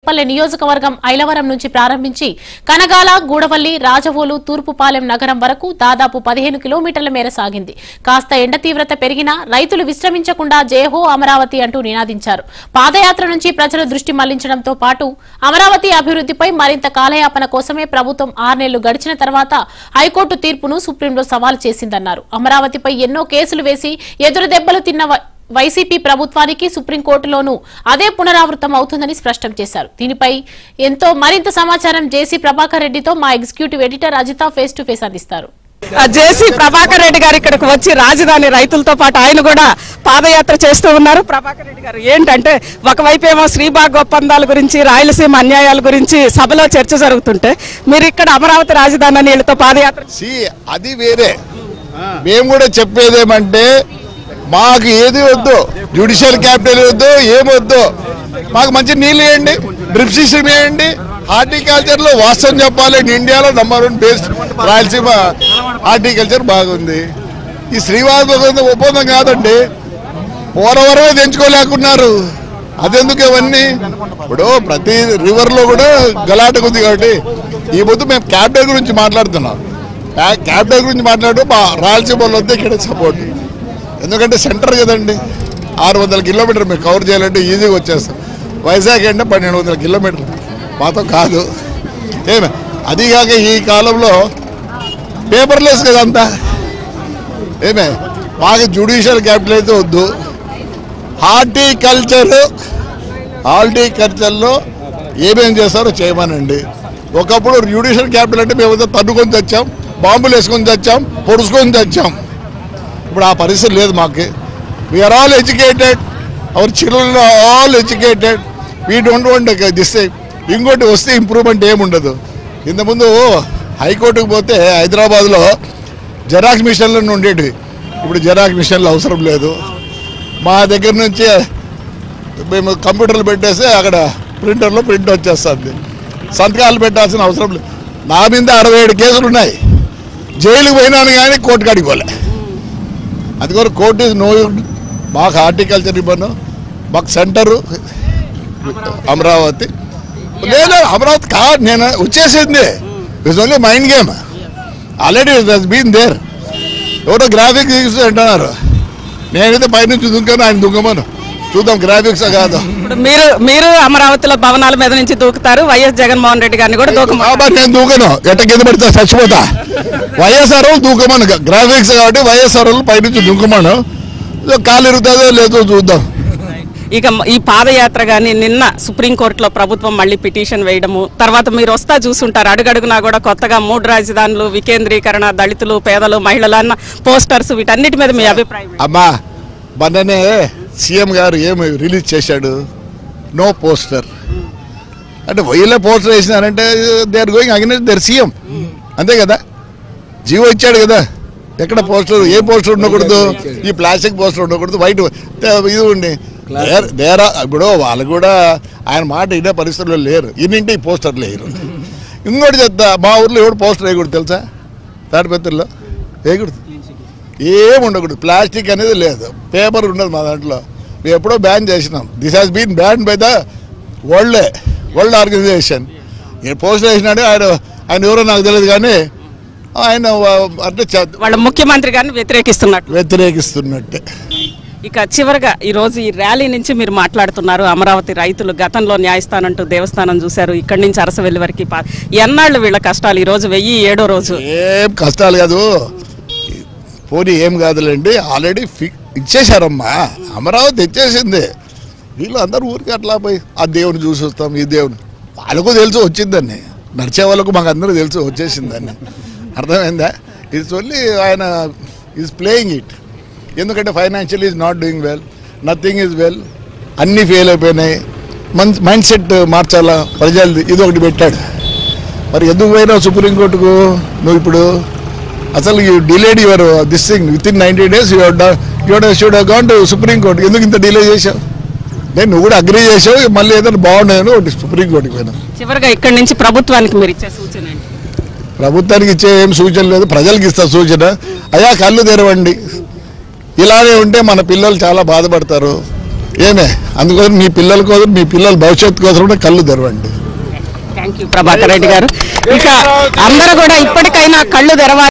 సత్తుపల్లె నియోజకవర్గం ఐలవరం నుంచి ప్రారంభించి కనగాల గూడవల్లి రాజవోలు తూర్పుపాలెం నగరం వరకు దాదాపు పదిహేను కిలోమీటర్ల మేర సాగింది కాస్త ఎండ తీవ్రత పెరిగినా రైతులు విశ్రమించకుండా జయహో అమరావతి అంటూ నినాదించారు పాదయాత్ర నుంచి ప్రజలు దృష్టి మళ్లించడంతో పాటు అమరావతి అభివృద్ధిపై మరింత కాలయాపన కోసమే ప్రభుత్వం ఆర్నెళ్లు గడిచిన తర్వాత హైకోర్టు తీర్పును సుప్రీంలో సవాల్ చేసిందన్నారు అమరావతిపై ఎన్నో కేసులు వేసి ఎదురు దెబ్బలు తిన్న వ- వైసీపీ ప్రభుత్వానికి సుప్రీంకోర్టులోనూ అదే పునరావృతం అవుతుందని స్పష్టం చేశారు దీనిపై ఎంతో మరింత సమాచారం జేసీ ప్రభాకర్ రెడ్డితో మా executive editor Ajitha face to face అందిస్తారు ఆ జేసీ ప్రభాకర్ రెడ్డి గారు ఇక్కడికి వచ్చి రాజధాని రైతులతో పాటు ఆయన కూడా పాదయాత్ర చేస్తూ ఉన్నారు ప్రభాకర్ రెడ్డి గారు ఏంటంటే ఒకవైపు ఏమో శ్రీబాగ్ ఒప్పందాల గురించి రాయలసీమ అన్యాయాల గురించి సభలో చర్చ జరుగుతుంటే మీరు ఇక్కడ అమరావతి రాజధాని అని వీళ్ళతో పాదయాత్ర సి అది వేరే మేము కూడా చెప్పేదేమంటే మాకు ఏది వద్దు జ్యుడిషియల్ క్యాపిటల్ వద్దు ఏమొద్దు మాకు మంచి నీళ్ళు వేయండి డ్రిప్ సిస్టమ్ వేయండి హార్టికల్చర్ లో వాస్తవం చెప్పాలి ఇండియాలో number one best Rayalaseema horticulture బాగుంది ఈ శ్రీవాస్ ఒప్పందం కాదండి పోలవరమే తెంచుకోలేకున్నారు అదెందుకు ఇవన్నీ ఇప్పుడు ప్రతి రివర్ లో కూడా గలాట ఉంది కాబట్టి ఈ పొద్దు మేము క్యాపిటల్ గురించి మాట్లాడుతున్నాం క్యా- క్యాపిటల్ గురించి మాట్లాడుతూ మా రాయలసీమ వాళ్ళు వద్ద ఇక్కడ సపోర్ట్ ఎందుకంటే సెంటర్ కదండి ఆరు వందల కిలోమీటర్ మీరు కవర్ చేయాలంటే ఈజీగా వచ్చేస్తాం వైజాగ్ అంటే పన్నెండు వందల కిలోమీటర్ మాతో కాదు ఏమే అదిగాక ఈ కాలంలో పేపర్లెస్ కదంతా ఏమే మాకు జ్యుడిషియల్ క్యాపిటల్ అయితే వద్దు హార్టికల్చర్ హార్టికల్చర్లో ఏమేం చేస్తారో చేయమనండి ఒకప్పుడు జ్యుడిషియల్ క్యాపిటల్ అంటే మేము తన్నుకొని తెచ్చాం బాంబులు వేసుకొని తెచ్చాం పొడుచుకొని తెచ్చాం ఇప్పుడు ఆ పరిస్థితి లేదు మాకు we are all educated our children all educated we don't want this ఇంకోటి వస్తే ఇంప్రూవ్మెంట్ ఏముండదు ఇంతకుముందు హైకోర్టుకు పోతే హైదరాబాద్లో జెరాక్స్ మిషన్లు ఉండేటివి ఇప్పుడు జెరాక్స్ మిషన్లు అవసరం లేదు మా దగ్గర నుంచి మేము కంప్యూటర్లు పెట్టేస్తే అక్కడ ప్రింటర్లో ప్రింట్ వచ్చేస్తుంది సంతకాలు పెట్టాల్సిన అవసరం లేదు నా మీద అరవై ఏడు కేసులు ఉన్నాయి జైలుకు పోయినాను కానీ కోర్టు కాడికి పోలే అది కూడా కోర్టు ఇస్ నో మాకు హార్టికల్చర్ ఇవ్వను మాకు సెంటరు అమరావతి లేదు అమరావతి కాదు నేను వచ్చేసింది it's only mind game already been there ఎవరో గ్రాఫిక్స్ అంటున్నారు నేనైతే పైనుంచి దుంకాను ఆయన దుంకమను చూద్దాం గ్రాఫిక్స్ కాదు ఇప్పుడు మీరు మీరు అమరావతిలో భవనాల మీద నుంచి దూకుతారు వైఎస్ జగన్మోహన్ రెడ్డి గారిని కూడా దూకమ బాబా నేను దూకను ఎట్ట కింద పడితే చచ్చిపోతా వైఎస్ఆర్ వాళ్ళు దూకమను గ్రాఫిక్స్ కాబట్టి వైఎస్ఆర్ వాళ్ళు పైనుంచి దుంకమను కాలు ఇరుగుతుందో లేదో చూద్దాం ఇక ఈ పాదయాత్ర కానీ నిన్న సుప్రీంకోర్టులో ప్రభుత్వం మళ్ళీ పిటిషన్ వేయడము తర్వాత మీరు వస్తా చూసుంటారు అడుగడుగునా కూడా కొత్తగా మూడు రాజధానులు వికేంద్రీకరణ దళితులు పేదలు మహిళలు అన్న పోస్టర్స్ వీటన్నిటి మీద మీ అభిప్రాయం ఏంటి? అమ్మా మొన్ననే సీఎం గారు ఏమి రిలీజ్ చేశాడు నో పోస్టర్ అంటే వీళ్ళే పోస్టర్ వేసినారంటే they are going again there CM అంతే కదా జీవో ఇచ్చాడు కదా ఎక్కడ పోస్టర్ ఏ పోస్టర్ ఉండకూడదు ఈ ప్లాస్టిక్ పోస్టర్ ఉండకూడదు వైట్ ఇది ఉండి దేర్- దేరా ఇప్పుడు వాళ్ళు కూడా ఆయన మాట ఇదే పరిస్థితుల్లో లేరు ఇన్నింటి ఈ పోస్టర్ లేరు ఇంకోటి చెప్తా మా ఊర్లో ఎవడు పోస్టర్ వేయకూడదు తెలుసా తాడిపత్రిలో వేయకూడదు ఏం ఉండకూడదు ప్లాస్టిక్ అనేది లేదు పేపర్ ఉండదు మా దాంట్లో మేము ఎప్పుడో బ్యాన్ చేసినాం this has been ban by the world world organisation నేను పోస్ట్ వేసినాడు ఆయన ఆయన ఎవరో నాకు తెలియదు కానీ ఆయన వా- అంటే చ- వాళ్ళ ముఖ్యమంత్రి గారిని వ్యతిరేకిస్తున్నట్టు వ్యతిరేకిస్తున్నట్టే ఇక చివరగా ఈ రోజు ఈ ర్యాలీ నుంచి మీరు మాట్లాడుతున్నారు అమరావతి రైతులు గతంలో న్యాయస్థానం అంటూ దేవస్థానం చూశారు ఇక్కడి నుంచి అరసవెల్లి వరకు పా- ఎన్నాళ్ళు వీళ్ళ కష్టాలు ఈ రోజు వెయ్యి ఏడో రోజు ఏం కష్టాలు కాదు పోనీ ఏం కాదులేండి ఆల్రెడీ ఫి ఇచ్చేశారమ్మా అమరావతి ఇచ్చేసింది వీళ్ళు అందరూ ఊరికి అట్లా పోయి ఆ దేవుని చూసి వస్తాం ఈ దేవుని వాళ్ళకు తెలుసు వచ్చిందని నడిచే వాళ్ళకు మాకు అందరూ తెలుసు వచ్చేసిందని అర్థమైందా ఇట్స్ ఓన్లీ ఆయన ఈజ్ ప్లేయింగ్ ఇట్ ఎందుకంటే financial is not doing well nothing is well అన్నీ ఫెయిల్ అయిపోయినాయి మన్ మైండ్ సెట్ మార్చాలా ప్రజలది ఇది ఒకటి పెట్టాడు మరి ఎందుకు పోయినావు సుప్రీంకోర్టుకు నువ్వు ఇప్పుడు అసలు you delayed your this thing within ninety days you your should gone to Supreme Court ఎందుకు ఇంత డిలే చేశావు నేను నువ్వు కూడా అగ్రీ చేసావు మళ్ళీ ఏదైనా బాగున్నాయని ఒకటి సుప్రీంకోర్టుకి పోయినా చివరగా ఇక్కడి నుంచి ప్రభుత్వానికి మీరు ఇచ్చే సూచన ఏంటి ప్రభుత్వానికి ఇచ్చే ఏం సూచన లేదు ప్రజలకు ఇస్తా సూచన అయ్యా కళ్ళు తెరవండి ఇలానే ఉంటే మన పిల్లలు చాలా బాధపడతారు ఏమే అందుకోసం మీ పిల్లల కోసం మీ పిల్లల భవిష్యత్తు కోసం కూడా కళ్ళు తెరవండి థ్యాంక్ యూ ప్రభాకర్ రెడ్డి గారు ఇక అందరూ కూడా ఇప్పటికైనా కళ్ళు తెరవాలి